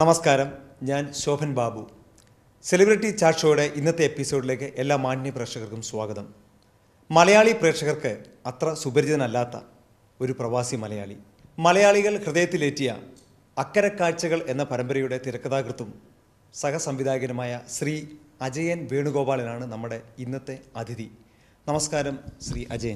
നമസ്കാരം ഞാൻ Shobhan Babu celebrity chat ഷോയുടെ ഇന്നത്തെ എപ്പിസോഡിലേക്ക് എല്ലാ മാന്യ പ്രേക്ഷകർക്കും സ്വാഗതം മലയാളി പ്രേക്ഷകർക്ക് അത്ര സുപരിചിതനല്ലാത്ത ഒരു പ്രവാസി മലയാളി മലയാളികൾ ഹൃദയത്തിലേറ്റിയ അക്കരെ കാഴ്ചകൾ എന്ന പരമ്പരയുടെ തിരക്കഥാകൃത്തും സഹസംവിധായകനുമായ ശ്രീ അജയൻ വേണുഗോപാലനാണ് നമ്മുടെ ഇന്നത്തെ അതിഥി നമസ്കാരം ശ്രീ അജയൻ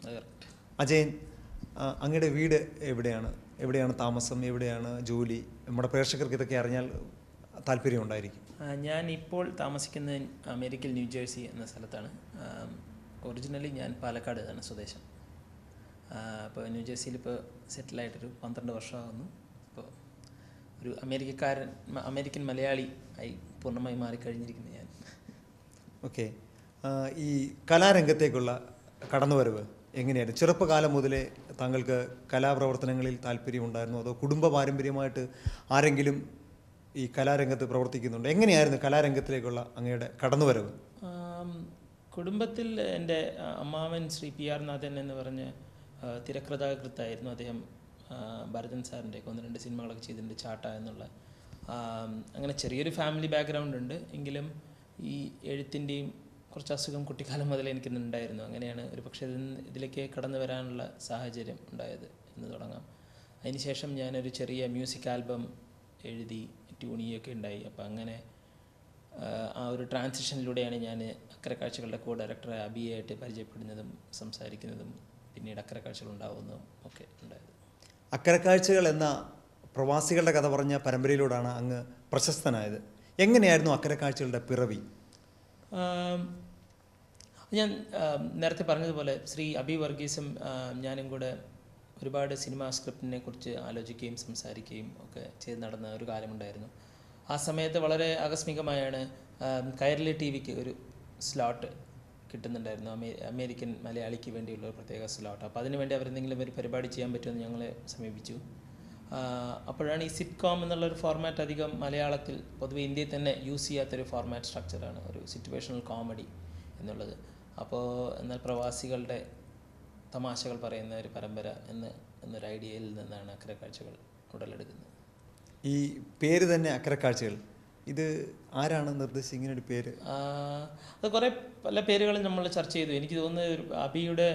അജയൻ ആ, അങ്ങയുടെ വീട് എവിടെയാണ് എവിടെയാണ് താമസം എവിടെയാണ് ജോലി നമ്മുടെ പ്രേക്ഷകർക്ക് ഇതൊക്കെ അറിഞ്ഞാൽ താല്പര്യമുണ്ടായിരിക്കും ആ, ഞാൻ ഇപ്പോൾ താമസിക്കുന്നത് അമേരിക്കയിൽ ന്യൂജേഴ്സി എന്ന സ്ഥലത്താണ് ഒറിജിനലി ഞാൻ പാലക്കാട് ആണ് സ്വദേശം അപ്പോൾ ന്യൂജേഴ്സിയിൽ ഇപ്പോൾ സെറ്റിലായിട്ടൊരു പന്ത്രണ്ട് വർഷമാകുന്നു ഇപ്പോൾ ഒരു അമേരിക്കക്കാരൻ മ- അമേരിക്കൻ മലയാളി ആയി പൂർണ്ണമായി മാറിക്കഴിഞ്ഞിരിക്കുന്നു ഞാൻ ഓക്കെ ഈ കലാരംഗത്തേക്കുള്ള കടന്നുവരവ് എങ്ങനെയായിരുന്നു ചെറുപ്പകാലം മുതലേ താങ്കൾക്ക് കലാപ്രവർത്തനങ്ങളിൽ താല്പര്യമുണ്ടായിരുന്നു അതോ കുടുംബ പാരമ്പര്യമായിട്ട് ആരെങ്കിലും ഈ കലാരംഗത്ത് പ്രവർത്തിക്കുന്നുണ്ട് എങ്ങനെയായിരുന്നു കലാരംഗത്തിലേക്കുള്ള അങ്ങയുടെ കടന്നുവരവ് ആം, കുടുംബത്തിൽ എൻ്റെ ആ, അമ്മാവൻ ശ്രീ പി ആർ നാഥൻ എന്ന് പറഞ്ഞ ആ, തിരക്കഥാകൃത്തായിരുന്നു അദ്ദേഹം ആ, ഭരതൻ സാറിൻ്റെ ഒന്ന് രണ്ട് സിനിമകളൊക്കെ ചെയ്തിട്ടുണ്ട് ചാട്ട എന്നുള്ള ആം, അങ്ങനെ ചെറിയൊരു ഫാമിലി ബാക്ക്ഗ്രൗണ്ട് ഉണ്ട് എങ്കിലും ഈ എഴുത്തിൻ്റെയും കുറച്ച് അസുഖം കുട്ടിക്കാലം മുതലേ എനിക്ക് ഉണ്ടായിരുന്നു അങ്ങനെയാണ് ഒരു പക്ഷേ ഇതിൽ നിന്ന് ഇതിലേക്ക് കടന്നു വരാനുള്ള സാഹചര്യം ഉണ്ടായത് എന്ന് തുടങ്ങാം അതിനുശേഷം ഞാനൊരു ചെറിയ മ്യൂസിക് ആൽബം എഴുതി ട്യൂൺ ചെയ്യുകയൊക്കെ ഉണ്ടായി അപ്പോൾ അങ്ങനെ ആഹ് ആ ഒരു ട്രാൻസിഷനിലൂടെയാണ് ഞാൻ അക്കരെ കാഴ്ചകളുടെ കോ ഡയറക്ടറെ അബിയായിട്ട് പരിചയപ്പെടുന്നതും സംസാരിക്കുന്നതും പിന്നീട് അക്കരെ കാഴ്ചകൾ ഉണ്ടാവുന്നതും ഒക്കെ ഉണ്ടായത് അക്കരെ കാഴ്ചകൾ എന്ന പ്രവാസികളുടെ കഥ പറഞ്ഞ പരമ്പരയിലൂടെയാണ് അങ്ങ് പ്രശസ്തനായത് എങ്ങനെയായിരുന്നു അക്കരെ കാഴ്ചകളുടെ പിറവി ആം, ഞാൻ ആം, നേരത്തെ പറഞ്ഞതുപോലെ ശ്രീ അബി വർഗീസും ആം, ഞാനും കൂടെ ഒരുപാട് സിനിമാ സ്ക്രിപ്റ്റിനെ കുറിച്ച് ആലോചിക്കുകയും സംസാരിക്കുകയും ഒക്കെ ചെയ്ത് നടന്ന ഒരു കാലമുണ്ടായിരുന്നു ആ സമയത്ത് വളരെ ആകസ്മികമായാണ് ആം, കൈരളി ടി വിക്ക് ഒരു സ്ലോട്ട് കിട്ടുന്നുണ്ടായിരുന്നു അമേ അമേരിക്കൻ മലയാളിക്ക് വേണ്ടിയുള്ള ഒരു പ്രത്യേക സ്ലോട്ട് അപ്പോൾ അതിനുവേണ്ടി അവരെന്തെങ്കിലും ഒരു പരിപാടി ചെയ്യാൻ പറ്റുമെന്ന് ഞങ്ങളെ സമീപിച്ചു ആഹ് അപ്പോഴാണ് ഈ സിറ്റ്കോം എന്നുള്ള ഒരു ഫോർമാറ്റ് അധികം മലയാളത്തിൽ പൊതുവെ ഇന്ത്യയിൽ തന്നെ യൂസ് ചെയ്യാത്തൊരു ഫോർമാറ്റ് സ്ട്രക്ചറാണ് ഒരു സിറ്റുവേഷണൽ കോമഡി എന്നുള്ളത് അപ്പോൾ എന്നാൽ പ്രവാസികളുടെ തമാശകൾ പറയുന്ന ഒരു പരമ്പര എന്ന് എന്നൊരു ഐഡിയയിൽ നിന്നാണ് അക്കരെ കാഴ്ചകൾ ഉടലെടുക്കുന്നത് ഈ പേര് തന്നെ അക്കരെ കാഴ്ചകൾ ഇത് ആരാണ് നിർദ്ദേശിച്ചത് ഇങ്ങനെ ഒരു പേര് ആഹ് അത് കുറേ പല പേരുകളും നമ്മൾ ചർച്ച ചെയ്തു എനിക്ക് തോന്നുന്നത് ഒരു അബിയുടെ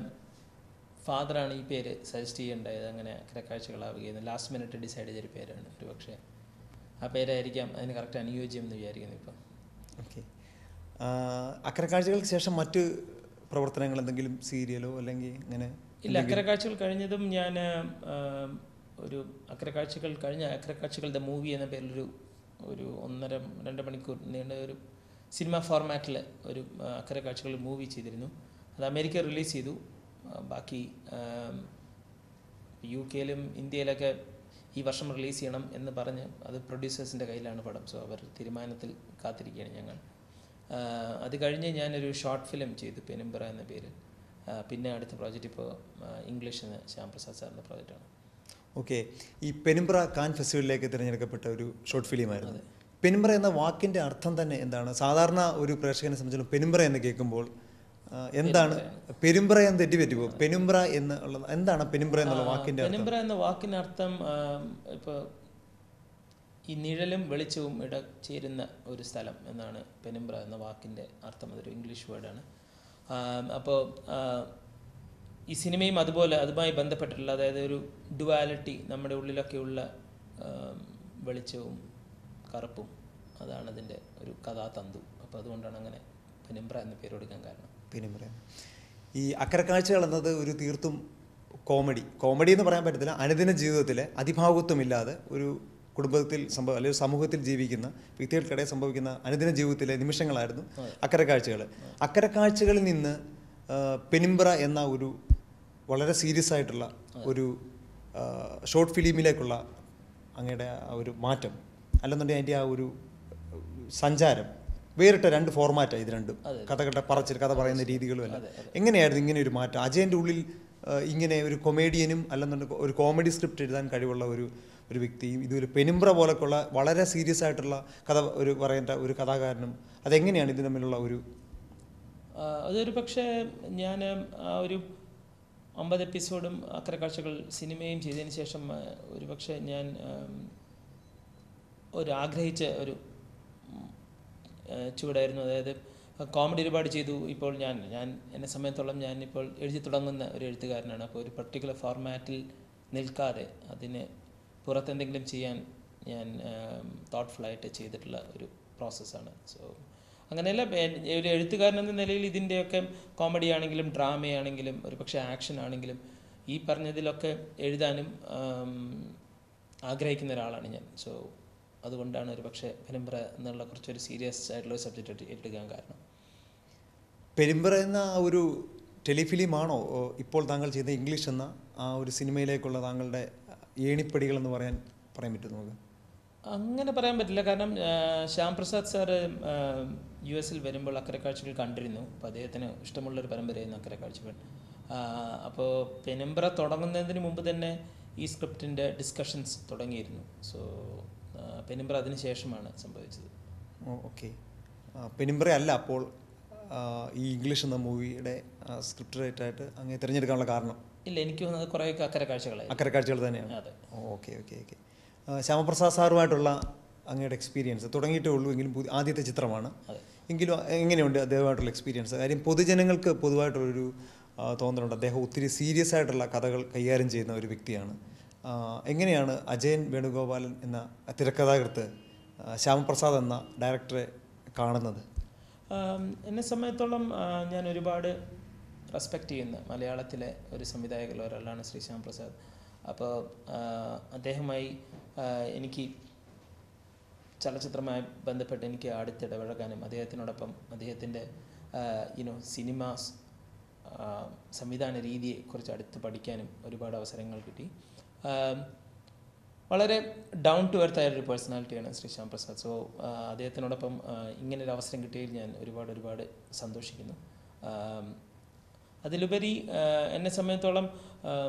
ഫാദറാണ് ഈ പേര് സജസ്റ്റ് ചെയ്യേണ്ടത് അങ്ങനെ അക്കരെ കാഴ്ചകളാവുകയും ലാസ്റ്റ് മിനിറ്റ് ഡിസൈഡ് ചെയ്തൊരു പേരാണ് ഒരു പക്ഷേ ആ പേരായിരിക്കാം അതിന് കറക്റ്റ് അനുയോജ്യം എന്ന് വിചാരിക്കുന്നു ഇപ്പം ഓക്കെ അക്കരെ കാഴ്ചകൾക്ക് ശേഷം മറ്റ് പ്രവർത്തനങ്ങൾ എന്തെങ്കിലും സീരിയലോ അല്ലെങ്കിൽ ഇങ്ങനെ ഇല്ല അക്കരെ കാഴ്ചകൾ കഴിഞ്ഞതും ഞാൻ ആം, ഒരു അക്കരെ കാഴ്ചകൾ കഴിഞ്ഞ അക്കരെ കാഴ്ചകൾ ദ മൂവി എന്ന പേരിലൊരു ഒരു ഒന്നര രണ്ട് മണിക്കൂർ നീണ്ട ഒരു സിനിമ ഫോർമാറ്റിൽ ഒരു ആ, അക്കരെ കാഴ്ചകൾ മൂവി ചെയ്തിരുന്നു അത് അമേരിക്ക റിലീസ് ചെയ്തു ആ, ബാക്കി ആം, യു കെയിലും ഇന്ത്യയിലൊക്കെ ഈ വർഷം റിലീസ് ചെയ്യണം എന്ന് പറഞ്ഞ് അത് പ്രൊഡ്യൂസേഴ്സിൻ്റെ കയ്യിലാണ് പടം സോ അവർ തീരുമാനത്തിൽ കാത്തിരിക്കുകയാണ് ഞങ്ങൾ ആ, അത് കഴിഞ്ഞ് ഞാനൊരു ഷോർട്ട് ഫിലിം ചെയ്തു പെനുമ്പറ എന്ന പേര് ആ, പിന്നെ അടുത്ത പ്രോജക്റ്റ് ഇപ്പോൾ ഇംഗ്ലീഷ് എന്ന ശ്യാം പ്രസാദ് സാറിൻ്റെ പ്രോജക്റ്റാണ് ഓക്കെ ഈ പെനുമ്പ്ര കാൻ ഫെസ്റ്റിവലിലേക്ക് തിരഞ്ഞെടുക്കപ്പെട്ട ഒരു ഷോർട്ട് ഫിലിമായിരുന്നു പെനുമ്പ്ര എന്ന വാക്കിൻ്റെ അർത്ഥം തന്നെ എന്താണ് സാധാരണ ഒരു പ്രേക്ഷകനെ സംബന്ധിച്ചിടത്തോളം പെനുമ്പ്ര എന്ന് കേൾക്കുമ്പോൾ ആ, എന്താണ് പെരുമ്പ്ര എന്ന് തെറ്റിപ്പറ്റുമോ പെനുമ്പ്ര എന്ന് ഉള്ളത് എന്താണ് പെനുമ്പ്ര എന്നുള്ള വാക്കിൻ്റെ അർത്ഥം പെനുമ്പറ എന്ന വാക്കിനർത്ഥം ഇപ്പോൾ ഈ നിഴലും വെളിച്ചവും ഇട ചേരുന്ന ഒരു സ്ഥലം എന്നാണ് പെനുമ്പ്ര എന്ന വാക്കിൻ്റെ അർത്ഥം അതൊരു ഇംഗ്ലീഷ് വേർഡാണ് അപ്പോൾ ഈ സിനിമയും അതുപോലെ അതുമായി ബന്ധപ്പെട്ടിട്ടുള്ള അതായത് ഒരു ഡുവാലിറ്റി നമ്മുടെ ഉള്ളിലൊക്കെയുള്ള ആം, വെളിച്ചവും കറുപ്പും അതാണ് അതിൻ്റെ ഒരു കഥാതന്തു അപ്പോൾ അതുകൊണ്ടാണ് അങ്ങനെ പെനുമ്പ്ര എന്ന പേര് കൊടുക്കാൻ കാരണം പെനുമ്പ്ര ഈ അക്കരെ കാഴ്ചകൾ എന്നത് ഒരു തീർത്തും കോമഡി കോമഡി എന്ന് പറയാൻ പറ്റത്തില്ല അനുദിന ജീവിതത്തിലെ അതിഭാവത്വമില്ലാതെ ഒരു കുടുംബത്തിൽ സംഭവം അല്ലെങ്കിൽ സമൂഹത്തിൽ ജീവിക്കുന്ന വ്യക്തികൾക്കിടയിൽ സംഭവിക്കുന്ന അനുദിന ജീവിതത്തിലെ നിമിഷങ്ങളായിരുന്നു അക്കരെ കാഴ്ചകൾ അക്കരെ കാഴ്ചകളിൽ നിന്ന് ആ, പെനുമ്പ്ര എന്ന ഒരു വളരെ സീരിയസ് ആയിട്ടുള്ള ഒരു ഷോർട്ട് ഫിലിമിലേക്കുള്ള അങ്ങയുടെ ആ ഒരു മാറ്റം അല്ലെന്നുണ്ടെങ്കിൽ അതിൻ്റെ ആ ഒരു സഞ്ചാരം വേറിട്ട രണ്ട് ഫോർമാറ്റാണ് ഇത് രണ്ടും കഥകളുടെ പറച്ചിൽ കഥ പറയുന്ന രീതികളും എല്ലാം എങ്ങനെയായിരുന്നു ഇങ്ങനെ ഒരു മാറ്റം അജയൻ്റെ ഉള്ളിൽ ആ, ഇങ്ങനെ ഒരു കൊമേഡിയനും അല്ലെന്നുണ്ടെങ്കിൽ ഒരു കോമഡി സ്ക്രിപ്റ്റ് എഴുതാൻ കഴിവുള്ള ഒരു ഒരു വ്യക്തിയും ഇതൊരു പെനുമ്പ്ര പോലൊക്കെയുള്ള വളരെ സീരിയസ് ആയിട്ടുള്ള കഥ ഒരു പറയേണ്ട ഒരു കഥാകാരനും അതെങ്ങനെയാണ് ഇത് തമ്മിലുള്ള ഒരു ആ, അതൊരു പക്ഷേ ഞാൻ ആ ഒരു അമ്പത് എപ്പിസോഡും അക്കരെ കാഴ്ചകൾ സിനിമയും ചെയ്തതിന് ശേഷം ആ, ഒരു പക്ഷേ ഞാൻ ആം, ഒരു ആഗ്രഹിച്ച ഒരു ഉം, ഏഹ് ചുവടായിരുന്നു അതായത് കോമഡി ഒരുപാട് ചെയ്തു ഇപ്പോൾ ഞാൻ ഞാൻ എന്നെ സമയത്തോളം ഞാൻ ഇപ്പോൾ എഴുതി തുടങ്ങുന്ന ഒരു എഴുത്തുകാരനാണ് അപ്പോൾ ഒരു പർട്ടിക്കുലർ ഫോർമാറ്റിൽ നിൽക്കാതെ അതിന് പുറത്തെന്തെങ്കിലും ചെയ്യാൻ ഞാൻ തോട്ട്ഫുള്ളായിട്ട് ചെയ്തിട്ടുള്ള ഒരു പ്രോസസ്സാണ് സോ അങ്ങനെയല്ല എൻ- ഒരു എഴുത്തുകാരൻ എന്ന നിലയിൽ ഇതിൻ്റെയൊക്കെ കോമഡി ആണെങ്കിലും ഡ്രാമയാണെങ്കിലും ഒരു പക്ഷേ ആക്ഷൻ ആണെങ്കിലും ഈ പറഞ്ഞതിലൊക്കെ എഴുതാനും ആം, ആഗ്രഹിക്കുന്ന ഒരാളാണ് ഞാൻ സോ അതുകൊണ്ടാണ് ഒരു പക്ഷേ പെരുമ്പറ എന്നുള്ള കുറച്ചൊരു സീരിയസ് ആയിട്ടുള്ള സബ്ജക്റ്റ് എടുക്കാൻ കാരണം പെരുമ്പറ എന്ന ആ ഒരു ടെലിഫിലിമാണോ ഓ, ഇപ്പോൾ താങ്കൾ ചെയ്ത ഇംഗ്ലീഷ് എന്ന ആ ഒരു സിനിമയിലേക്കുള്ള താങ്കളുടെ ഏണിപ്പടികൾ എന്ന് പറയാൻ പറയാൻ പറ്റും നമുക്ക് അങ്ങനെ പറയാൻ പറ്റില്ല കാരണം ആ, ശ്യാം പ്രസാദ് സാറ് യു എസിൽ വരുമ്പോൾ അക്കരെ കാഴ്ചകൾ കണ്ടിരുന്നു അപ്പോൾ അദ്ദേഹത്തിന് ഇഷ്ടമുള്ളൊരു പരമ്പരയായിരുന്നു അക്കരെ കാഴ്ചകൾ അപ്പോൾ പെനുമ്പ്ര തുടങ്ങുന്നതിന് മുമ്പ് തന്നെ ഈ സ്ക്രിപ്റ്റിൻ്റെ ഡിസ്കഷൻസ് തുടങ്ങിയിരുന്നു സോ പെനുമ്പ്ര അതിന് ശേഷമാണ് സംഭവിച്ചത് ഓക്കെ പെരുമ്പറ അല്ല അപ്പോൾ ആ, ഈ ഇംഗ്ലീഷ് എന്ന മൂവിയുടെ സ്ക്രിപ്റ്റ് റൈറ്റായിട്ട് അങ്ങനെ തിരഞ്ഞെടുക്കാനുള്ള കാരണം ഇല്ല എനിക്ക് തോന്നുന്നത് കുറേയൊക്കെ അക്കരെ കാഴ്ചകളായി അക്കരെ കാഴ്ചകൾ തന്നെയാണ് അതെ ഓക്കെ ഓക്കെ ഓക്കെ ശ്യാമപ്രസാദ് സാറുമായിട്ടുള്ള അങ്ങയുടെ എക്സ്പീരിയൻസ് തുടങ്ങിയിട്ടേ ഉള്ളൂ എങ്കിലും പുതിയ ആദ്യത്തെ ചിത്രമാണ് അതെ. എങ്കിലും എങ്ങനെയുണ്ട് അദ്ദേഹമായിട്ടുള്ള എക്സ്പീരിയൻസ് കാര്യം പൊതുജനങ്ങൾക്ക് പൊതുവായിട്ടൊരു ആ, തോന്നലുണ്ട് അദ്ദേഹം ഒത്തിരി സീരിയസ് ആയിട്ടുള്ള കഥകൾ കൈകാര്യം ചെയ്യുന്ന ഒരു വ്യക്തിയാണ് ആ, എങ്ങനെയാണ് അജയൻ വേണുഗോപാലൻ എന്ന തിരക്കഥാകൃത്ത് ആ, ശ്യാമപ്രസാദ് എന്ന ഡയറക്ടറെ കാണുന്നത് ആം, എന്നെ സംബന്ധിച്ചോളം ആ, ഞാൻ ഒരുപാട് റെസ്പെക്റ്റ് ചെയ്യുന്ന മലയാളത്തിലെ ഒരു സംവിധായകരിൽ ഒരാളാണ് ശ്രീ ശ്യാം പ്രസാദ് അപ്പോൾ ആ, അദ്ദേഹവുമായി ആ, എനിക്ക് ചലച്ചിത്രവുമായി ബന്ധപ്പെട്ട് എനിക്ക് അടുത്തിടപഴകാനും അദ്ദേഹത്തിനോടൊപ്പം അദ്ദേഹത്തിൻ്റെ യുനോ സിനിമാസ് സംവിധാന രീതിയെക്കുറിച്ച് അടുത്ത് പഠിക്കാനും ഒരുപാട് അവസരങ്ങൾ കിട്ടി ആം, വളരെ ഡൗൺ ടു എർത്ത് ആയ ഒരു പേഴ്സണാലിറ്റിയാണ് ശ്രീ ശ്യാം പ്രസാദ് സോ അദ്ദേഹത്തിനോടൊപ്പം ആ, ഇങ്ങനൊരു അവസരം കിട്ടിയതിൽ ഞാൻ ഒരുപാട് ഒരുപാട് സന്തോഷിക്കുന്നു ആം, അതിലുപരി ആ, എന്നെ സംബന്ധിച്ചോളം ആം,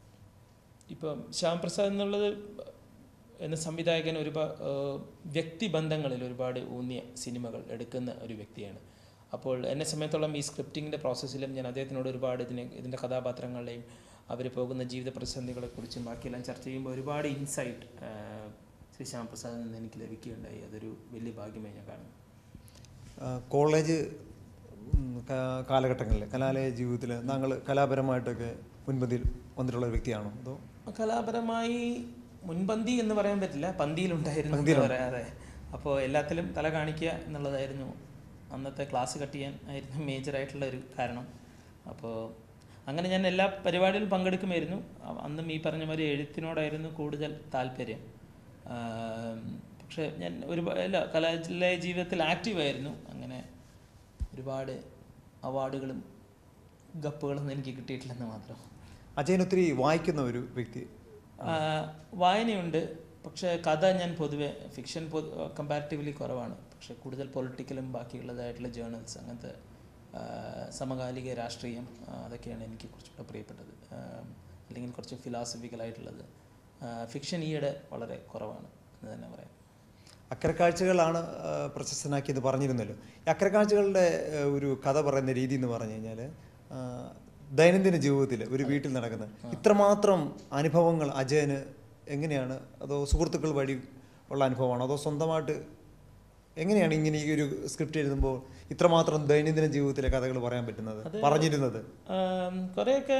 ഇപ്പം ശ്യാം പ്രസാദ് എന്നുള്ളത് എന്ന സംവിധായകൻ ഒരുപാട് വ്യക്തിബന്ധങ്ങളിൽ ഒരുപാട് ഊന്നിയ സിനിമകൾ എടുക്കുന്ന ഒരു വ്യക്തിയാണ് അപ്പോൾ എന്നെ സംബന്ധിച്ചോളം ഈ സ്ക്രിപ്റ്റിങ്ങിൻ്റെ പ്രോസസ്സിലും ഞാൻ അദ്ദേഹത്തിനോട് ഒരുപാട് ഇതിനെ ഇതിൻ്റെ കഥാപാത്രങ്ങളെയും അവർ പോകുന്ന ജീവിത പ്രതിസന്ധികളെക്കുറിച്ചും ബാക്കിയെല്ലാം ചർച്ച ചെയ്യുമ്പോൾ ഒരുപാട് ഇൻസൈറ്റ് ശ്രീ ശ്യാം പ്രസാദിൽ നിന്ന് എനിക്ക് ലഭിക്കുകയുണ്ടായി അതൊരു വലിയ ഭാഗ്യമായി ഞാൻ കാണുന്നു ആ, കോളേജ് ഉം, കാ- കാലഘട്ടങ്ങളിൽ കലാലയ ജീവിതത്തിൽ താങ്കൾ കലാപരമായിട്ടൊക്കെ മുൻപന്തിയിൽ വന്നിട്ടുള്ള ഒരു വ്യക്തിയാണോ അതോ കലാപരമായി മുൻപന്തി എന്ന് പറയാൻ പറ്റില്ല പന്തിയിലുണ്ടായിരുന്നു എന്ന് പറയാം. അതെ അപ്പോൾ എല്ലാത്തിലും തല കാണിക്കുക എന്നുള്ളതായിരുന്നു അന്നത്തെ ക്ലാസ് കട്ട് ചെയ്യാൻ ആയിരുന്നു മേജർ ആയിട്ടുള്ള ഒരു കാരണം അപ്പോൾ അങ്ങനെ ഞാൻ എല്ലാ പരിപാടിയിലും പങ്കെടുക്കുമായിരുന്നു അ- അന്നും ഈ പറഞ്ഞ മാതിരി എഴുത്തിനോടായിരുന്നു കൂടുതൽ താല്പര്യം ആം, പക്ഷേ ഞാൻ ഒരുപാട് അല്ല കലാലയ ജീവിതത്തിൽ ആക്റ്റീവായിരുന്നു അങ്ങനെ ഒരുപാട് അവാർഡുകളും ഗപ്പുകളൊന്നും എനിക്ക് കിട്ടിയിട്ടില്ലെന്ന് മാത്രം അജയൻ ഒത്തിരി വായിക്കുന്ന ഒരു വ്യക്തി ആ, വായനയുണ്ട് പക്ഷേ കഥ ഞാൻ പൊതുവെ ഫിക്ഷൻ പൊതു കമ്പാരിറ്റീവ്ലി കുറവാണ് പക്ഷേ കൂടുതൽ പൊളിറ്റിക്കലും ബാക്കിയുള്ളതായിട്ടുള്ള ജേർണൽസ് അങ്ങനത്തെ ആ, സമകാലിക രാഷ്ട്രീയം ആ, അതൊക്കെയാണ് എനിക്ക് കുറച്ചുകൂടെ പ്രിയപ്പെട്ടത് ആ, അല്ലെങ്കിൽ കുറച്ച് ഫിലോസഫിക്കലായിട്ടുള്ളത് ഫിക്ഷൻ ഈയിടെ വളരെ കുറവാണ് എന്ന് തന്നെ പറയാം അക്കരക്കാഴ്ചകളാണ് ആ, പ്രശസ്തനാക്കിയത് പറഞ്ഞിരുന്നല്ലോ ഈ അക്കരക്കാഴ്ചകളുടെ ആ, ഒരു കഥ പറയുന്ന രീതി എന്ന് പറഞ്ഞു കഴിഞ്ഞാൽ ദൈനംദിന ജീവിതത്തിൽ ഒരു വീട്ടിൽ നടക്കുന്ന ഇത്രമാത്രം അനുഭവങ്ങൾ അജയന് എങ്ങനെയാണ് അതോ സുഹൃത്തുക്കൾ വഴി ഉള്ള അനുഭവമാണോ അതോ സ്വന്തമായിട്ട് എങ്ങനെയാണ് ഇങ്ങനെ ഈ ഒരു സ്ക്രിപ്റ്റ് എഴുതുമ്പോൾ ഇത്രമാത്രം ദൈനംദിന ജീവിതത്തിലെ കഥകൾ പറയാൻ പറ്റുന്നത് പറഞ്ഞിരുന്നത് ആം, കുറേയൊക്കെ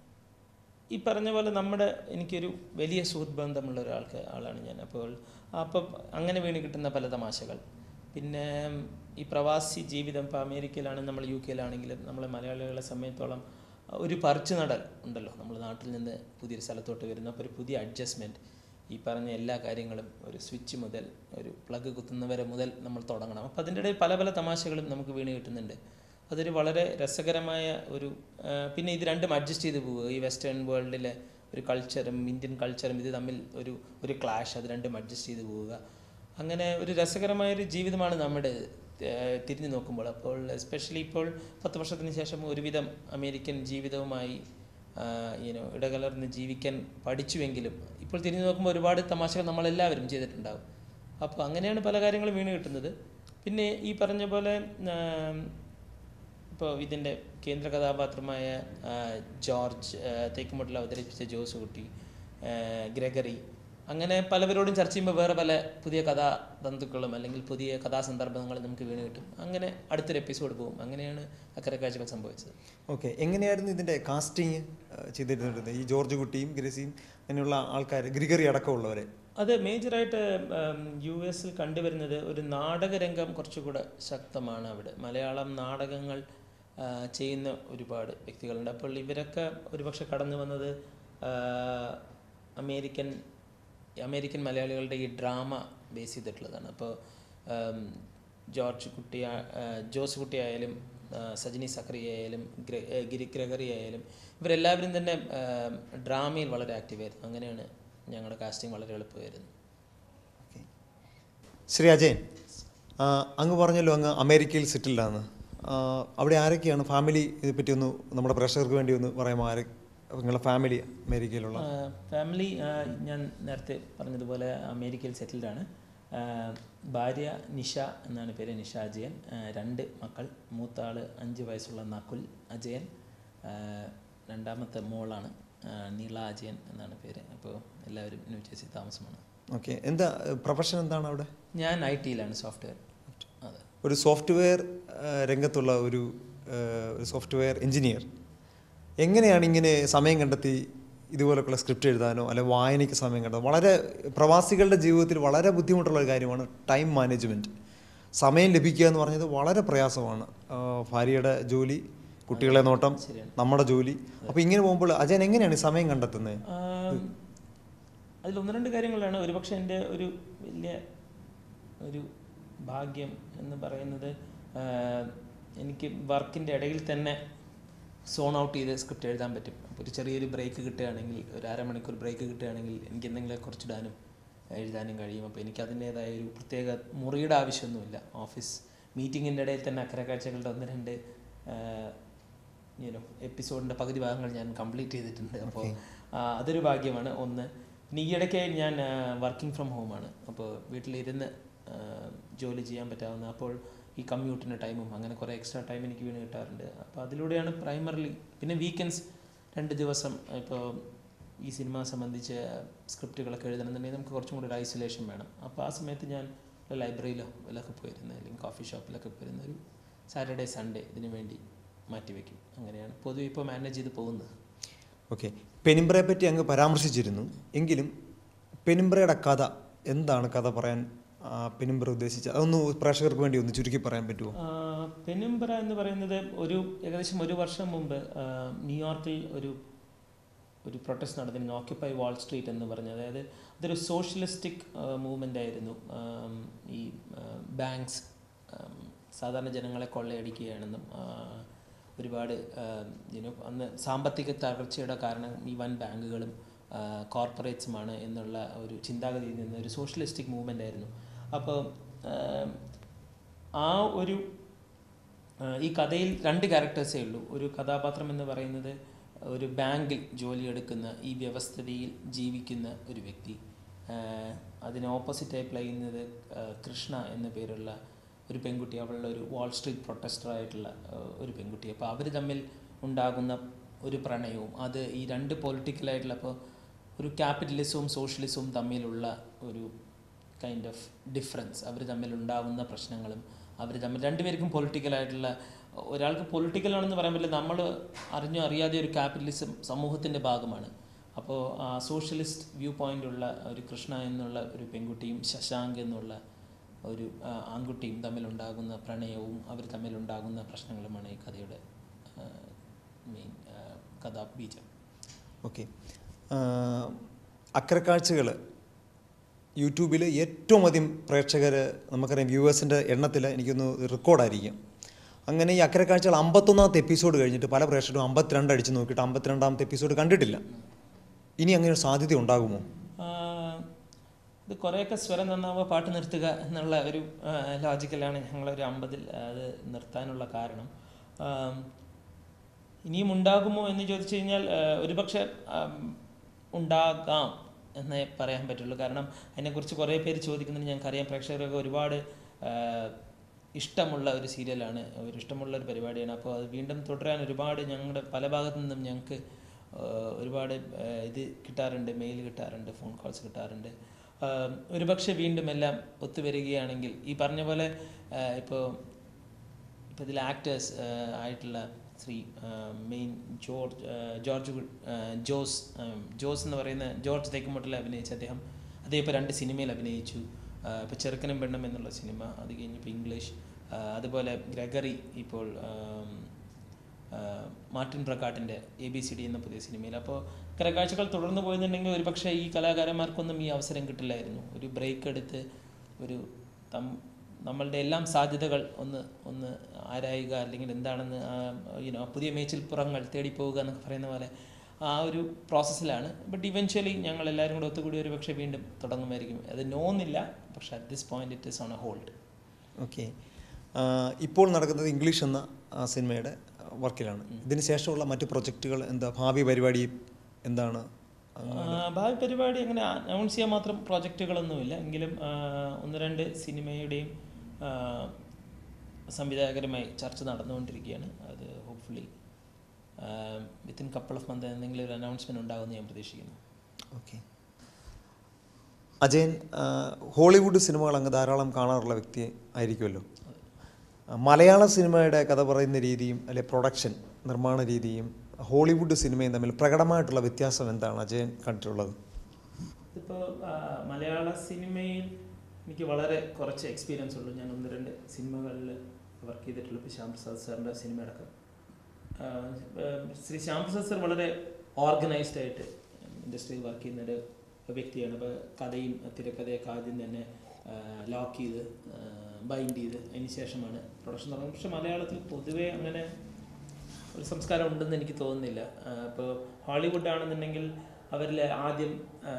ഈ പറഞ്ഞ പോലെ നമ്മുടെ എനിക്കൊരു വലിയ സുഹൃത്ത് ബന്ധമുള്ള ഒരാൾക്ക് ആളാണ് ഞാൻ അപ്പോൾ അപ്പം അങ്ങനെ വീണ് കിട്ടുന്ന പല തമാശകൾ പിന്നെ ഈ പ്രവാസി ജീവിതം ഇപ്പോൾ അമേരിക്കയിലാണ് നമ്മൾ യു കെയിലാണെങ്കിലും നമ്മളെ മലയാളികളെ സംബന്ധിച്ചോളം ഒരു പറിച്ചു നടൽ ഉണ്ടല്ലോ നമ്മൾ നാട്ടിൽ നിന്ന് പുതിയൊരു സ്ഥലത്തോട്ട് വരുന്നു അപ്പോൾ ഒരു പുതിയ അഡ്ജസ്റ്റ്മെൻറ്റ് ഈ പറഞ്ഞ എല്ലാ കാര്യങ്ങളും ഒരു സ്വിച്ച് മുതൽ ഒരു പ്ലഗ് കുത്തുന്നവരെ മുതൽ നമ്മൾ തുടങ്ങണം അപ്പോൾ അതിൻ്റെ ഇടയിൽ പല പല തമാശകളും നമുക്ക് വീണ് കിട്ടുന്നുണ്ട് അതൊരു വളരെ രസകരമായ ഒരു ആ, പിന്നെ ഇത് രണ്ടും അഡ്ജസ്റ്റ് ചെയ്ത് പോവുക ഈ വെസ്റ്റേൺ വേൾഡിലെ ഒരു കൾച്ചറും ഇന്ത്യൻ കൾച്ചറും ഇത് തമ്മിൽ ഒരു ഒരു ക്ലാഷ് അത് രണ്ടും അഡ്ജസ്റ്റ് ചെയ്ത് പോവുക അങ്ങനെ ഒരു രസകരമായൊരു ജീവിതമാണ് നമ്മുടെ ഏഹ്, തിരിഞ്ഞു നോക്കുമ്പോൾ അപ്പോൾ എസ്പെഷ്യലി ഇപ്പോൾ പത്ത് വർഷത്തിന് ശേഷം ഒരുവിധം അമേരിക്കൻ ജീവിതവുമായി യൂനോ ഇടകലർന്ന് ജീവിക്കാൻ പഠിച്ചുവെങ്കിലും ഇപ്പോൾ തിരിഞ്ഞു നോക്കുമ്പോൾ ഒരുപാട് തമാശകൾ നമ്മളെല്ലാവരും ചെയ്തിട്ടുണ്ടാവും അപ്പോൾ അങ്ങനെയാണ് പല കാര്യങ്ങളും വീണ് കിട്ടുന്നത് പിന്നെ ഈ പറഞ്ഞ പോലെ ആം, ഇപ്പോൾ ഇതിൻ്റെ കേന്ദ്ര കഥാപാത്രമായ ആ, ജോർജ് ആ, തേക്കുമുട്ടിൽ അവതരിപ്പിച്ച ജോസ് കുട്ടി ആ, ഗ്രഗറി അങ്ങനെ പലവരോടും ചർച്ച ചെയ്യുമ്പോൾ വേറെ പല പുതിയ കഥാതന്തുക്കളും അല്ലെങ്കിൽ പുതിയ കഥാസന്ദർഭങ്ങളും നമുക്ക് വീണ് കിട്ടും അങ്ങനെ അടുത്തൊരു എപ്പിസോഡ് പോകും അങ്ങനെയാണ് അക്കരെ കാഴ്ചകൾ സംഭവിച്ചത് ഓക്കെ എങ്ങനെയായിരുന്നു ഇതിൻ്റെ കാസ്റ്റിംഗ് ചെയ്തിരുന്നത് ഈ ജോർജ് കുട്ടിയും ഗ്രസിയും അങ്ങനെയുള്ള ആൾക്കാർ ഗ്രിഗറി അടക്കമുള്ളവരെ അത് മേജറായിട്ട് യു എസിൽ കണ്ടുവരുന്നത് ഒരു നാടകരംഗം കുറച്ചുകൂടെ ശക്തമാണ് അവിടെ മലയാളം നാടകങ്ങൾ ആ, ചെയ്യുന്ന ഒരുപാട് വ്യക്തികളുണ്ട് അപ്പോൾ ഇവരൊക്കെ ഒരുപക്ഷെ കടന്നു വന്നത് ആ, അമേരിക്കൻ അമേരിക്കൻ മലയാളികളുടെ ഈ ഡ്രാമ ബേസ് ചെയ്തിട്ടുള്ളതാണ് അപ്പോൾ ജോർജ് കുട്ടി ആ- ആ, ജോസ് കുട്ടി ആയാലും ആ, സജിനി സക്രി ആയാലും ഗ്രെ- ഏ, ഗിരി ഗ്രഗറി ആയാലും ഇവരെല്ലാവരും തന്നെ ആ, ഡ്രാമയിൽ വളരെ ആക്റ്റീവായിരുന്നു അങ്ങനെയാണ് ഞങ്ങളുടെ കാസ്റ്റിംഗ് വളരെ എളുപ്പമായിരുന്നു ഓക്കെ ശ്രീ അജയൻ ആ, അങ്ങ് പറഞ്ഞല്ലോ അങ്ങ് അമേരിക്കയിൽ സെറ്റിൽഡാണ് അവിടെ ആരൊക്കെയാണ് ഫാമിലി ഇതിനെപ്പറ്റി ഒന്ന് നമ്മുടെ പ്രേക്ഷകർക്ക് വേണ്ടി ഒന്ന് പറയാമോ ആരെ നിങ്ങളുടെ ഫാമിലി അമേരിക്കയിലുള്ള ഫാമിലി ഞാൻ നേരത്തെ പറഞ്ഞതുപോലെ അമേരിക്കയിൽ സെറ്റിൽഡ് ആണ് ആ, ഭാര്യ നിഷ എന്നാണ് പേര് നിഷ അജയൻ ആ, രണ്ട് മക്കൾ മൂത്ത ആള് അഞ്ച് വയസ്സുള്ള നകുൽ അജയൻ ആ, രണ്ടാമത്തെ മോളാണ് ആ, നീള അജയൻ എന്നാണ് പേര് അപ്പോൾ എല്ലാവരും ന്യൂ ജേഴ്സി താമസമാണ് ഓക്കെ എന്താ പ്രൊഫഷൻ എന്താണ് അവിടെ ഞാൻ ഐ ടിയിലാണ് സോഫ്റ്റ്വെയർ അതെ ഒരു സോഫ്റ്റ്വെയർ രംഗത്തുള്ള ഒരു ആ, ഒരു സോഫ്റ്റ്വെയർ എഞ്ചിനീയർ എങ്ങനെയാണ് ഇങ്ങനെ സമയം കണ്ടെത്തി ഇതുപോലൊക്കെയുള്ള സ്ക്രിപ്റ്റ് എഴുതാനോ അല്ലെ വായനയ്ക്ക് സമയം കണ്ടെത്താൻ വളരെ പ്രവാസികളുടെ ജീവിതത്തിൽ വളരെ ബുദ്ധിമുട്ടുള്ള ഒരു കാര്യമാണ് ടൈം മാനേജ്മെൻറ്റ് സമയം ലഭിക്കുക എന്ന് പറഞ്ഞത് വളരെ പ്രയാസമാണ് ആ, ഭാര്യയുടെ ജോലി കുട്ടികളെ നോട്ടം ശരിയാണ്. നമ്മുടെ ജോലി അപ്പോൾ ഇങ്ങനെ പോകുമ്പോൾ അജയൻ എങ്ങനെയാണ് ഈ സമയം കണ്ടെത്തുന്നത് ആം, അതിൽ ഒന്ന് രണ്ട് കാര്യങ്ങളാണ് ഒരുപക്ഷെ എൻ്റെ ഒരു വലിയ ഒരു ഭാഗ്യം എന്ന് പറയുന്നത് ആ, എനിക്ക് വർക്കിൻ്റെ ഇടയിൽ തന്നെ സോൺ ഔട്ട് ചെയ്ത് സ്ക്രിപ്റ്റ് എഴുതാൻ പറ്റും അപ്പോൾ ഒരു ചെറിയൊരു ബ്രേക്ക് കിട്ടുകയാണെങ്കിൽ ഒരു അരമണിക്കൂർ ബ്രേക്ക് കിട്ടുകയാണെങ്കിൽ എനിക്ക് എന്തെങ്കിലും കുറച്ചിടാനും എഴുതാനും കഴിയും അപ്പോൾ എനിക്ക് അതിൻ്റേതായ ഒരു പ്രത്യേക മുറിയുടെ ആവശ്യമൊന്നുമില്ല ഓഫീസ് മീറ്റിങ്ങിൻ്റെ ഇടയിൽ തന്നെ അക്കരെ കാഴ്ചകളുടെ ഒന്ന് രണ്ട് യുനോ എപ്പിസോഡിൻ്റെ പകുതി ഭാഗങ്ങൾ ഞാൻ കംപ്ലീറ്റ് ചെയ്തിട്ടുണ്ട് അപ്പോൾ അതൊരു ഭാഗ്യമാണ് ഒന്ന് പിന്നെ ഈ ഇടയ്ക്ക് ഞാൻ വർക്കിംഗ് ഫ്രം ഹോമാണ് അപ്പോൾ വീട്ടിലിരുന്ന് ആ, ജോലി ചെയ്യാൻ പറ്റാവുന്ന അപ്പോൾ ഈ കമ്മ്യൂട്ടിൻ്റെ ടൈമും അങ്ങനെ കുറേ എക്സ്ട്രാ ടൈം എനിക്ക് വീണ് കിട്ടാറുണ്ട് അപ്പോൾ അതിലൂടെയാണ് പ്രൈമറിലി പിന്നെ വീക്കെൻഡ്സ് രണ്ട് ദിവസം ഇപ്പോൾ ഈ സിനിമ സംബന്ധിച്ച് സ്ക്രിപ്റ്റുകളൊക്കെ എഴുതണമെന്നുണ്ടെങ്കിൽ നമുക്ക് കുറച്ചും കൂടി ഒരു ഐസൊലേഷൻ വേണം അപ്പോൾ ആ സമയത്ത് ഞാൻ ലൈബ്രറിയിലോ വല്ലതൊക്കെ പോയിരുന്ന അല്ലെങ്കിൽ കോഫി ഷോപ്പിലൊക്കെ പോയിരുന്ന ഒരു സാറ്റർഡേ സൺഡേ ഇതിനു വേണ്ടി മാറ്റിവെക്കും അങ്ങനെയാണ് പൊതുവെ ഇപ്പോൾ മാനേജ് ചെയ്ത് പോകുന്നത് ഓക്കെ പെനിമ്പ്രയെ പറ്റി അങ്ങ് പരാമർശിച്ചിരുന്നു എങ്കിലും പെനിമ്പ്രയുടെ കഥ എന്താണ് കഥ പറയാൻ ആ, പെനിമ്പ്ര ഉദ്ദേശിച്ചത് അതൊന്ന് പ്രേക്ഷകർക്ക് വേണ്ടി ഒന്ന് ചുരുക്കി പറയാൻ പറ്റുമോ ആ, പെനുംബ്ര എന്ന് പറയുന്നത് ഒരു ഏകദേശം ഒരു വർഷം മുമ്പ് ആ, ന്യൂയോർക്കിൽ ഒരു ഒരു പ്രൊട്ടസ്റ്റ് നടന്നിരുന്നു ഓക്യുപ്പൈ വാൾ സ്ട്രീറ്റ് എന്ന് പറഞ്ഞ് അതായത് അതൊരു സോഷ്യലിസ്റ്റിക് മൂവ്മെൻ്റ് ആയിരുന്നു ആം, ഈ ബാങ്ക്സ് സാധാരണ ജനങ്ങളെ കൊള്ളയടിക്കുകയാണെന്നും ആ, ഒരുപാട് യുനോ അന്ന് സാമ്പത്തിക തകർച്ചയുടെ കാരണം ഈ വൻ ബാങ്കുകളും കോർപ്പറേറ്റ്സുമാണ് എന്നുള്ള ഒരു ചിന്താഗതിയിൽ നിന്ന് ഒരു സോഷ്യലിസ്റ്റിക് മൂവ്മെൻ്റ് ആയിരുന്നു അപ്പോൾ ആ ഒരു ആ, ഈ കഥയിൽ രണ്ട് ക്യാരക്ടേഴ്സേ ഉള്ളൂ ഒരു കഥാപാത്രം എന്ന് പറയുന്നത് ഒരു ബാങ്കിൽ ജോലിയെടുക്കുന്ന ഈ വ്യവസ്ഥിതിയിൽ ജീവിക്കുന്ന ഒരു വ്യക്തി ആ, അതിന് ഓപ്പോസിറ്റായി പ്ലേ ചെയ്യുന്നത് ആ, കൃഷ്ണ എന്ന പേരുള്ള ഒരു പെൺകുട്ടി അവളുടെ ഒരു വാൾ സ്ട്രീറ്റ് പ്രൊട്ടസ്റ്റർ ആയിട്ടുള്ള ആ, ഒരു പെൺകുട്ടി അപ്പോൾ അവർ തമ്മിൽ ഉണ്ടാകുന്ന ഒരു പ്രണയവും അത് ഈ രണ്ട് പൊളിറ്റിക്കലായിട്ടുള്ള അപ്പോൾ ഒരു ക്യാപിറ്റലിസവും സോഷ്യലിസവും തമ്മിലുള്ള ഒരു കൈൻഡ് ഓഫ് ഡിഫറൻസ് അവർ തമ്മിൽ ഉണ്ടാവുന്ന പ്രശ്നങ്ങളും അവർ തമ്മിൽ രണ്ടുപേർക്കും പൊളിറ്റിക്കൽ ആയിട്ടുള്ള ഒരാൾക്ക് പൊളിറ്റിക്കൽ ആണെന്ന് പറയാൻ പറ്റില്ല നമ്മൾ അറിഞ്ഞോ അറിയാതെ ഒരു ക്യാപിറ്റലിസം സമൂഹത്തിൻ്റെ ഭാഗമാണ് അപ്പോൾ ആ സോഷ്യലിസ്റ്റ് വ്യൂ പോയിന്റ് ഉള്ള ഒരു കൃഷ്ണ എന്നുള്ള ഒരു പെൺകുട്ടിയും ശശാങ്ക് എന്നുള്ള ഒരു ആ, ആൺകുട്ടിയും തമ്മിലുണ്ടാകുന്ന പ്രണയവും അവർ തമ്മിലുണ്ടാകുന്ന പ്രശ്നങ്ങളുമാണ് ഈ കഥയുടെ മെയിൻ കഥാബീജം ഓക്കെ അക്കരക്കാഴ്ചകൾ യൂട്യൂബിൽ ഏറ്റവും അധികം പ്രേക്ഷകർ നമുക്കറിയാം വ്യൂവേഴ്സിൻ്റെ എണ്ണത്തിൽ എനിക്കൊന്ന് റെക്കോർഡായിരിക്കും അങ്ങനെ ഈ അക്കരക്കാഴ്ചകൾ അമ്പത്തൊന്നാമത്തെ എപ്പിസോഡ് കഴിഞ്ഞിട്ട് പല പ്രേക്ഷകരും അമ്പത്തിരണ്ട് അടിച്ച് നോക്കിയിട്ട് അമ്പത്തിരണ്ടാമത്തെ എപ്പിസോഡ് കണ്ടിട്ടില്ല ഇനി അങ്ങനെ ഒരു സാധ്യത ഉണ്ടാകുമോ ആ, ഇത് കുറേയൊക്കെ സ്വരം നന്നാവുക പാട്ട് നിർത്തുക എന്നുള്ള ഒരു ലോജിക്കലാണ് ഞങ്ങളൊരു അമ്പതിൽ അത് നിർത്താനുള്ള കാരണം ആം, ഇനിയും ഉണ്ടാകുമോ എന്ന് ചോദിച്ചു കഴിഞ്ഞാൽ ആ, ഒരുപക്ഷെ ആം, ഉണ്ടാകാം എന്നേ പറയാൻ പറ്റുള്ളൂ കാരണം അതിനെക്കുറിച്ച് കുറേ പേര് ചോദിക്കുന്നുണ്ട് ഞങ്ങൾക്കറിയാം പ്രേക്ഷകരൊക്കെ ഒരുപാട് ആ, ഇഷ്ടമുള്ള ഒരു സീരിയലാണ് ഒരു ഇഷ്ടമുള്ള ഒരു പരിപാടിയാണ് അപ്പോൾ അത് വീണ്ടും തുടരാൻ ഒരുപാട് ഞങ്ങളുടെ പല ഭാഗത്തു നിന്നും ഞങ്ങൾക്ക് ആഹ് ഒരുപാട് ആഹ് ഇത് കിട്ടാറുണ്ട് മെയിൽ കിട്ടാറുണ്ട് ഫോൺ കോൾസ് കിട്ടാറുണ്ട് ആഹ് ഒരുപക്ഷെ വീണ്ടും എല്ലാം ഒത്തുവരികയാണെങ്കിൽ ഈ പറഞ്ഞ പോലെ ഇപ്പോൾ ഇപ്പോൾ ഇതിൽ ആക്ടേഴ്സ് ആയിട്ടുള്ള ശ്രീ മെയിൻ ജോർജ് ആ, ജോർജ് ഗുഡ് ആ, ജോസ് ആ, ജോസ് എന്ന് പറയുന്ന ജോർജ് തേക്കുമുട്ടിൽ അഭിനയിച്ച അദ്ദേഹം അദ്ദേഹം ഇപ്പോൾ രണ്ട് സിനിമയിൽ അഭിനയിച്ചു ഇപ്പോൾ ചെറുക്കനും പെണ്ണും എന്നുള്ള സിനിമ അത് കഴിഞ്ഞപ്പോൾ ഇംഗ്ലീഷ് ആ, അതുപോലെ ഗ്രഗറി ഇപ്പോൾ ആം, ആ, മാർട്ടിൻ പ്രക്കാട്ടിൻ്റെ എ ബി സി ഡി എന്ന പുതിയ സിനിമയിൽ അപ്പോൾ കരക്കാഴ്ചകൾ തുടർന്ന് പോയെന്നുണ്ടെങ്കിൽ ഒരു പക്ഷേ ഈ കലാകാരന്മാർക്കൊന്നും ഈ അവസരം കിട്ടില്ലായിരുന്നു ഒരു ബ്രേക്ക് എടുത്ത് ഒരു തം നമ്മളുടെ എല്ലാം സാധ്യതകൾ ഒന്ന് ഒന്ന് ആരായുക അല്ലെങ്കിൽ എന്താണെന്ന് യുനോ പുതിയ മേച്ചിൽപ്പുറങ്ങൾ തേടിപ്പോവുക എന്നൊക്കെ പറയുന്ന പോലെ ആ ഒരു പ്രോസസ്സിലാണ് ബട്ട് ഇവൻച്വലി ഞങ്ങൾ എല്ലാവരും കൂടെ ഒത്തുകൂടി ഒരു പക്ഷേ വീണ്ടും തുടങ്ങുമായിരിക്കും അത് നോന്നില്ല പക്ഷേ at this point it is on a hold okay ഇപ്പോൾ നടക്കുന്നത് ഇംഗ്ലീഷ് എന്ന ആ, സിനിമയുടെ വർക്കിലാണ് ഇതിന് ശേഷമുള്ള മറ്റു പ്രൊജക്റ്റുകൾ എന്താ ഭാവി പരിപാടി എന്താണ് ഭാവി പരിപാടി അങ്ങനെ അനൗൺസ് ചെയ്യാൻ മാത്രം പ്രോജക്റ്റുകളൊന്നുമില്ല എങ്കിലും ആ, ഒന്ന് രണ്ട് സിനിമയുടെയും ആ, സംവിധായകരുമായി ചർച്ച നടന്നുകൊണ്ടിരിക്കുകയാണ് അത് hopefully within couple of month എന്തെങ്കിലും ഒരു അനൗൺസ്മെൻറ്റ് ഉണ്ടാകുമെന്ന് ഞാൻ പ്രതീക്ഷിക്കുന്നു ഓക്കെ അജയൻ ആ, ഹോളിവുഡ് സിനിമകൾ അങ്ങ് ധാരാളം കാണാറുള്ള വ്യക്തി ആയിരിക്കുമല്ലോ ആ, മലയാള സിനിമയുടെ കഥ പറയുന്ന രീതിയും അല്ലെ പ്രൊഡക്ഷൻ നിർമ്മാണ രീതിയും ഹോളിവുഡ് സിനിമയും തമ്മിൽ പ്രകടമായിട്ടുള്ള വ്യത്യാസം എന്താണ് അജയൻ കണ്ടിട്ടുള്ളത് ഇതിപ്പോൾ മലയാള സിനിമയിൽ എനിക്ക് വളരെ കുറച്ച് എക്സ്പീരിയൻസ് ഉള്ളൂ ഞാൻ ഒന്ന് രണ്ട് സിനിമകളിൽ വർക്ക് ചെയ്തിട്ടുള്ളൂ ഇപ്പോൾ ശ്യാം പ്രസാദ് സാറിൻ്റെ സിനിമ അടക്കം ആ, ആ, ശ്രീ ശ്യാം പ്രസാദ് സാർ വളരെ ഓർഗനൈസ്ഡ് ആയിട്ട് ഇൻഡസ്ട്രിയിൽ വർക്ക് ചെയ്യുന്ന ഒരു വ്യക്തിയാണ് അപ്പോൾ കഥയും തിരക്കഥയൊക്കെ ആദ്യം തന്നെ ലോക്ക് ചെയ്ത് ബൈൻഡ് ചെയ്ത് അതിന് ശേഷമാണ് പ്രൊഡക്ഷൻ തുടങ്ങുന്നത് പക്ഷെ മലയാളത്തിൽ പൊതുവേ അങ്ങനെ ഒരു സംസ്കാരം ഉണ്ടെന്ന് എനിക്ക് തോന്നുന്നില്ല ഇപ്പോൾ ഹോളിവുഡ് ആണെന്നുണ്ടെങ്കിൽ അവരിൽ ആദ്യം ആ,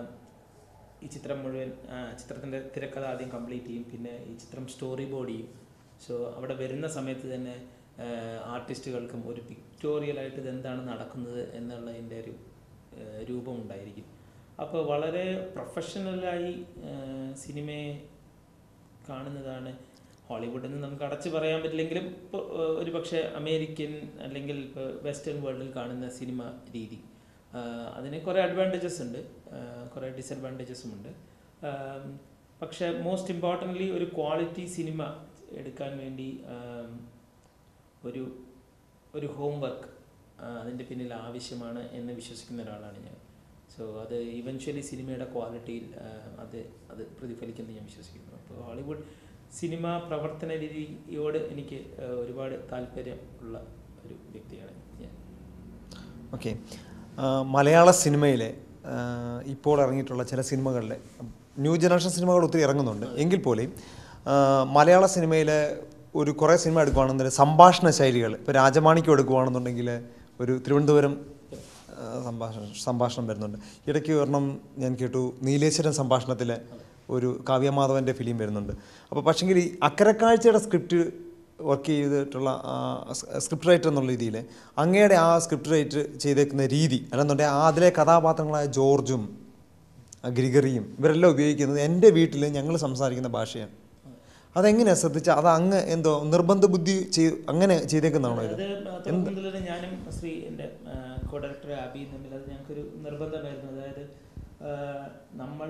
ഈ ചിത്രം മുഴുവൻ ആ, ചിത്രത്തിൻ്റെ തിരക്കഥ ആദ്യം കംപ്ലീറ്റ് ചെയ്യും പിന്നെ ഈ ചിത്രം സ്റ്റോറി ബോർഡ് ചെയ്യും സോ അവിടെ വരുന്ന സമയത്ത് തന്നെ ആർട്ടിസ്റ്റുകൾക്കും ഒരു പിക്ടോറിയലായിട്ട് ഇത് എന്താണ് നടക്കുന്നത് എന്നുള്ളതിൻ്റെ ഒരു ആ, രൂപം ഉണ്ടായിരിക്കും അപ്പോൾ വളരെ പ്രൊഫഷണലായി സിനിമയെ കാണുന്നതാണ് ഹോളിവുഡ് എന്ന് നമുക്ക് അടച്ചു പറയാൻ പറ്റില്ലെങ്കിലും ഇപ്പോൾ ഒരു പക്ഷേ അമേരിക്കൻ അല്ലെങ്കിൽ ഇപ്പോൾ വെസ്റ്റേൺ വേൾഡിൽ കാണുന്ന സിനിമ രീതി ആഹ് അതിന് കുറേ അഡ്വാൻറ്റേജസ് ഉണ്ട് ആഹ് കുറേ ഡിസഡ്വാൻറ്റേജസും ഉണ്ട് ആം, പക്ഷേ മോസ്റ്റ് ഇമ്പോർട്ടൻ്റ്ലി ഒരു ക്വാളിറ്റി സിനിമ എടുക്കാൻ വേണ്ടി ആം, ഒരു ഒരു ഹോം വർക്ക് അതിൻ്റെ പിന്നിൽ ആവശ്യമാണ് എന്ന് വിശ്വസിക്കുന്ന ഒരാളാണ് ഞാൻ സോ അത് ഇവൻച്വലി സിനിമയുടെ ക്വാളിറ്റിയിൽ അത് അത് പ്രതിഫലിക്കുമെന്ന് ഞാൻ വിശ്വസിക്കുന്നു അപ്പോൾ ഹോളിവുഡ് സിനിമ പ്രവർത്തന രീതിയോട് എനിക്ക് ആ, ഒരുപാട് താല്പര്യം ഉള്ള ഒരു വ്യക്തിയാണ് ഞാൻ ഓക്കെ മലയാള സിനിമയിലെ ആ, ഇപ്പോൾ ഇറങ്ങിയിട്ടുള്ള ചില സിനിമകളിലെ ന്യൂ ജനറേഷൻ സിനിമകൾ ഒത്തിരി ഇറങ്ങുന്നുണ്ട് എങ്കിൽ പോലും ആ, മലയാള സിനിമയിലെ ഒരു കുറേ സിനിമ എടുക്കുകയാണെന്നുണ്ടെങ്കിൽ സംഭാഷണ ശൈലികൾ ഇപ്പോൾ രാജമാണിക്യം എടുക്കുകയാണെന്നുണ്ടെങ്കിൽ ഒരു തിരുവനന്തപുരം ആ, സംഭാഷണം സംഭാഷണം വരുന്നുണ്ട് ഇടയ്ക്ക് ഒരെണ്ണം ഞാൻ കേട്ടു നീലേശ്വരൻ സംഭാഷണത്തിലെ ഒരു കാവ്യമാധവൻ്റെ ഫിലിം വരുന്നുണ്ട് അപ്പോൾ പക്ഷേങ്കിൽ ഈ അക്കരക്കാഴ്ചയുടെ സ്ക്രിപ്റ്റ് വർക്ക് ചെയ്തിട്ടുള്ള സ്ക്രിപ്റ്റ് റൈറ്റർ എന്നുള്ള രീതിയിൽ അങ്ങയുടെ ആ സ്ക്രിപ്റ്റ് റൈറ്റർ ചെയ്തേക്കുന്ന രീതി അല്ലെന്നുണ്ടെങ്കിൽ ആ അതിലെ കഥാപാത്രങ്ങളായ ജോർജും ആ ഗ്രിഗറിയും ഇവരെല്ലാം ഉപയോഗിക്കുന്നത് എൻ്റെ വീട്ടിൽ ഞങ്ങൾ സംസാരിക്കുന്ന ഭാഷയാണ് അതെങ്ങനെയാണ് ശ്രദ്ധിച്ച അത് അങ്ങ് എന്തോ നിർബന്ധ ബുദ്ധി ചെയ് അങ്ങനെ ചെയ്തേക്കുന്നതാണോ ഇത് അത് തുടക്കം മുതൽ ഞാനും ശ്രീ എൻ്റെ കോ ഡയറക്ടർ അബി തമ്മിൽ അത് ഞങ്ങൾക്കൊരു നിർബന്ധമായിരുന്നു അതായത് ആ, നമ്മൾ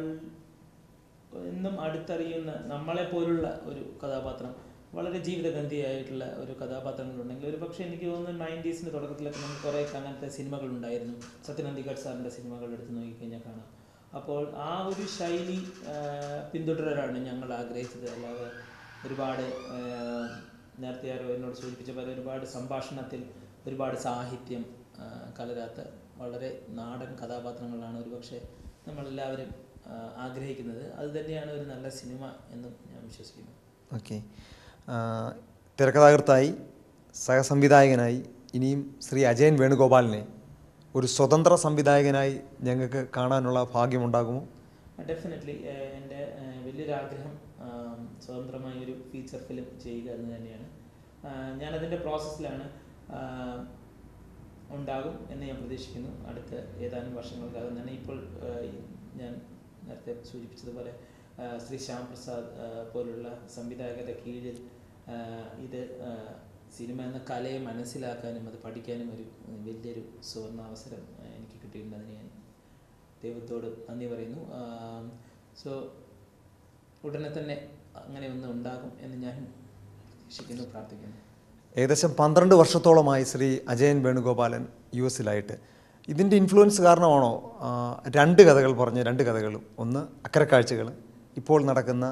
എന്നും അടുത്തറിയുന്ന നമ്മളെ പോലുള്ള ഒരു കഥാപാത്രം വളരെ ജീവിതഗന്ധിയായിട്ടുള്ള ഒരു കഥാപാത്രങ്ങളുണ്ടെങ്കിൽ ഒരു പക്ഷേ എനിക്ക് തോന്നുന്നു നയൻറ്റീസിൻ്റെ തുടക്കത്തിലൊക്കെ നമുക്ക് കുറേ അങ്ങനത്തെ സിനിമകൾ ഉണ്ടായിരുന്നു സത്യനന്ദിഗഡ് സാറിൻ്റെ സിനിമകൾ എടുത്ത് നോക്കിക്കഴിഞ്ഞാൽ കാണാം അപ്പോൾ ആ ഒരു ശൈലി ആ, പിന്തുടരാനാണ് ഞങ്ങൾ ആഗ്രഹിച്ചത് അല്ലാതെ ഒരുപാട് ആ, നേരത്തെ ആരോ എന്നോട് സൂചിപ്പിച്ച പോലെ ഒരുപാട് സംഭാഷണത്തിൽ ഒരുപാട് സാഹിത്യം ആ, കലരാത്ത വളരെ നാടൻ കഥാപാത്രങ്ങളാണ് ഒരുപക്ഷെ നമ്മളെല്ലാവരും ആ, ആഗ്രഹിക്കുന്നത് അത് തന്നെയാണ് ഒരു നല്ല സിനിമ എന്നും ഞാൻ വിശ്വസിക്കുന്നു ഓക്കെ തിരക്കഥാകൃത്തായി സഹസംവിധായകനായി ഇനിയും ശ്രീ അജയൻ വേണുഗോപാലിനെ ഒരു സ്വതന്ത്ര സംവിധായകനായി ഞങ്ങൾക്ക് കാണാനുള്ള ഭാഗ്യമുണ്ടാകുമോ ഡെഫിനറ്റ്ലി എൻ്റെ ഏഹ്, വലിയൊരു ആഗ്രഹം ആം, സ്വതന്ത്രമായ ഒരു ഫീച്ചർ ഫിലിം ചെയ്യുക എന്ന് തന്നെയാണ് ആഹ്, ഞാനതിൻ്റെ പ്രോസസ്സിലാണ് ആഹ്, ഉണ്ടാകും എന്ന് ഞാൻ പ്രതീക്ഷിക്കുന്നു അടുത്ത ഏതാനും വർഷങ്ങൾക്കകം തന്നെ ഇപ്പോൾ ആഹ്, ഈ ഞാൻ നേരത്തെ സൂചിപ്പിച്ചതുപോലെ ആഹ്, ശ്രീ ശ്യാം പ്രസാദ് ആഹ്, പോലുള്ള സംവിധായകരുടെ കീഴിൽ ആഹ്, ഇത് ആഹ്, സിനിമ എന്ന കലയെ മനസ്സിലാക്കാനും അത് പഠിക്കാനും ഒരു വലിയൊരു സുവർണാവസരം ആ, എനിക്ക് കിട്ടിയിട്ടുണ്ട് അതിന് ഞാൻ ദൈവത്തോട് നന്ദി പറയുന്നു സോ ഉടനെ തന്നെ അങ്ങനെ ഒന്ന് ഉണ്ടാകും എന്ന് ഞാൻ പ്രതീക്ഷിക്കുന്നു പ്രാർത്ഥിക്കുന്നു ഏകദേശം പന്ത്രണ്ട് വർഷത്തോളമായി ശ്രീ അജയൻ വേണുഗോപാലൻ യു എസിലായിട്ട് ഇതിൻ്റെ ഇൻഫ്ലുവൻസ് കാരണമാണോ ആ, രണ്ട് കഥകൾ പറഞ്ഞ രണ്ട് കഥകളും ഒന്ന് അക്കരക്കാഴ്ചകൾ ഇപ്പോൾ നടക്കുന്ന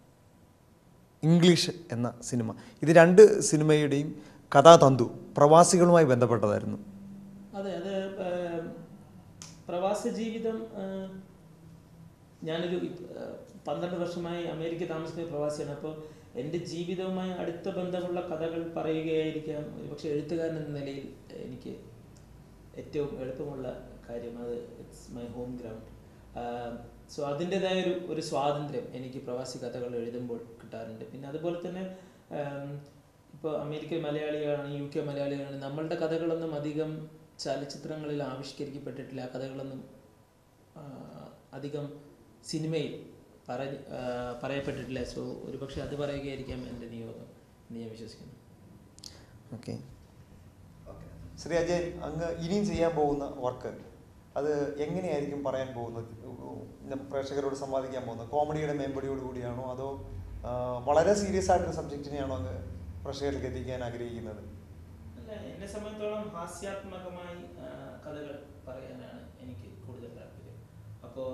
ഇംഗ്ലീഷ് എന്ന സിനിമ ഇത് രണ്ട് സിനിമയുടെയും കഥാതന്തു പ്രവാസികളുമായി ബന്ധപ്പെട്ടതായിരുന്നു അതെ അത് ഏം, പ്രവാസ ജീവിതം ഏം, ഞാനൊരു ഇപ്- ഏ, പന്ത്രണ്ട് വർഷമായി അമേരിക്ക താമസിക്കുന്ന പ്രവാസിയാണ് അപ്പോൾ എൻ്റെ ജീവിതവുമായി അടുത്ത ബന്ധമുള്ള കഥകൾ പറയുകയായിരിക്കാം പക്ഷെ എഴുത്തുകാരൻ എന്ന നിലയിൽ എനിക്ക് ഏറ്റവും എളുപ്പമുള്ള കാര്യം അത് it's my home ground so അതിൻ്റെതായ ഒരു ഒരു സ്വാതന്ത്ര്യം എനിക്ക് പ്രവാസി കഥകൾ എഴുതുമ്പോൾ കിട്ടാറുണ്ട് പിന്നെ അതുപോലെ തന്നെ ഇപ്പോൾ അമേരിക്കൻ മലയാളികളാണ് യു കെ മലയാളികളാണ് നമ്മളുടെ കഥകളൊന്നും അധികം ചലച്ചിത്രങ്ങളിൽ ആവിഷ്കരിക്കപ്പെട്ടിട്ടില്ല ആ കഥകളൊന്നും ആ, അധികം സിനിമയിൽ പറഞ്ഞ് ആ, പറയപ്പെട്ടിട്ടില്ല സോ ഒരുപക്ഷെ അത് പറയുകയായിരിക്കാം എൻ്റെ നിയോഗം എന്ന് ഞാൻ വിശ്വസിക്കുന്നു ഓക്കെ ശ്രീ അജയൻ അങ്ങ് ഇനിയും ചെയ്യാൻ പോകുന്ന വർക്ക് അത് എങ്ങനെയായിരിക്കും പറയാൻ പോകുന്നത് ഉം, പ്രേക്ഷകരോട് സംവാദിക്കാൻ പോകുന്നത് കോമഡിയുടെ മേമ്പടിയോട് കൂടിയാണോ അതോ ആ, വളരെ സീരിയസ് ആയിട്ടൊരു സബ്ജക്റ്റിനെയാണോ അങ്ങ് പ്രേക്ഷകരിലേക്ക് എത്തിക്കാൻ ആഗ്രഹിക്കുന്നത് അല്ല എന്നെ സംബന്ധിച്ചോളം ഹാസ്യാത്മകമായി ആ, കഥകൾ പറയാനാണ് എനിക്ക് കൂടുതൽ താല്പര്യം അപ്പോൾ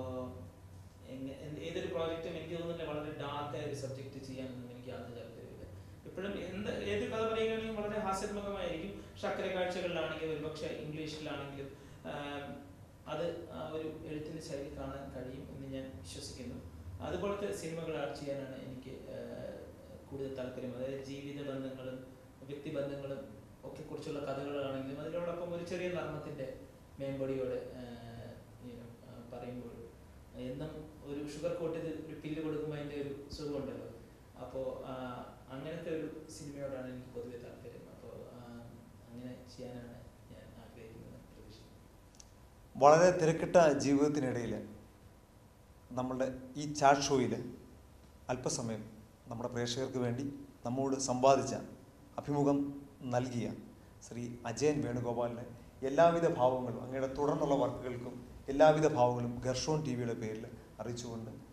ഏതൊരു പ്രോജക്റ്റും എനിക്ക് തോന്നുന്നില്ല വളരെ ഡാർക്കായ ഒരു സബ്ജക്റ്റ് ചെയ്യാനൊന്നും എനിക്ക് യാതൊരു താല്പര്യമില്ല എപ്പോഴും എന്ത് ഏത് കഥ പറയുകയാണെങ്കിലും വളരെ ഹാസ്യാത്മകമായിരിക്കും പക്ഷെ അക്കരെ കാഴ്ചകളിലാണെങ്കിലും ഒരുപക്ഷെ ഇംഗ്ലീഷിലാണെങ്കിലും ആം, അത് ആ ഒരു എഴുത്തിൻ്റെ ശൈലി കാണാൻ കഴിയും എന്ന് ഞാൻ വിശ്വസിക്കുന്നു അതുപോലത്തെ സിനിമകൾ ആഡ് ചെയ്യാനാണ് എനിക്ക് ആ, കൂടുതൽ താല്പര്യം അതായത് ജീവിത ബന്ധങ്ങളും വ്യക്തിബന്ധങ്ങളും ഒക്കെ കുറിച്ചുള്ള കഥകളാണെങ്കിലും അതിനോടൊപ്പം ഒരു ചെറിയ നർമ്മത്തിൻ്റെ മേമ്പൊടിയോടെ ആ, you know, ആ, പറയുമ്പോൾ എന്നും ഒരു ഷുഗർ കോട്ട് ചെയ്ത് ഒരു പില്ല് കൊടുക്കുമ്പോൾ അതിൻ്റെ ഒരു സുഖമുണ്ടല്ലോ അപ്പോൾ അങ്ങനത്തെ ഒരു സിനിമയോടാണ് എനിക്ക് പൊതുവെ താല്പര്യം അപ്പോൾ അങ്ങനെ ചെയ്യാനാണ് ഞാൻ ആഗ്രഹിക്കുന്നത് പ്രതീക്ഷിക്കുന്നത് വളരെ തിരക്കിട്ട ജീവിതത്തിനിടയിൽ നമ്മളുടെ ഈ ചാറ്റ് ഷോയിൽ അല്പസമയം നമ്മുടെ പ്രേക്ഷകർക്ക് വേണ്ടി നമ്മോട് സമ്പാദിച്ച അഭിമുഖം നൽകിയ ശ്രീ അജയൻ വേണുഗോപാലിനെ എല്ലാവിധ ഭാവങ്ങളും അങ്ങയുടെ തുടർന്നുള്ള വർക്കുകൾക്കും എല്ലാവിധ ഭാവങ്ങളും ഗർഷോൺ ടി വിയുടെ പേരിൽ അറിയിച്ചുകൊണ്ട്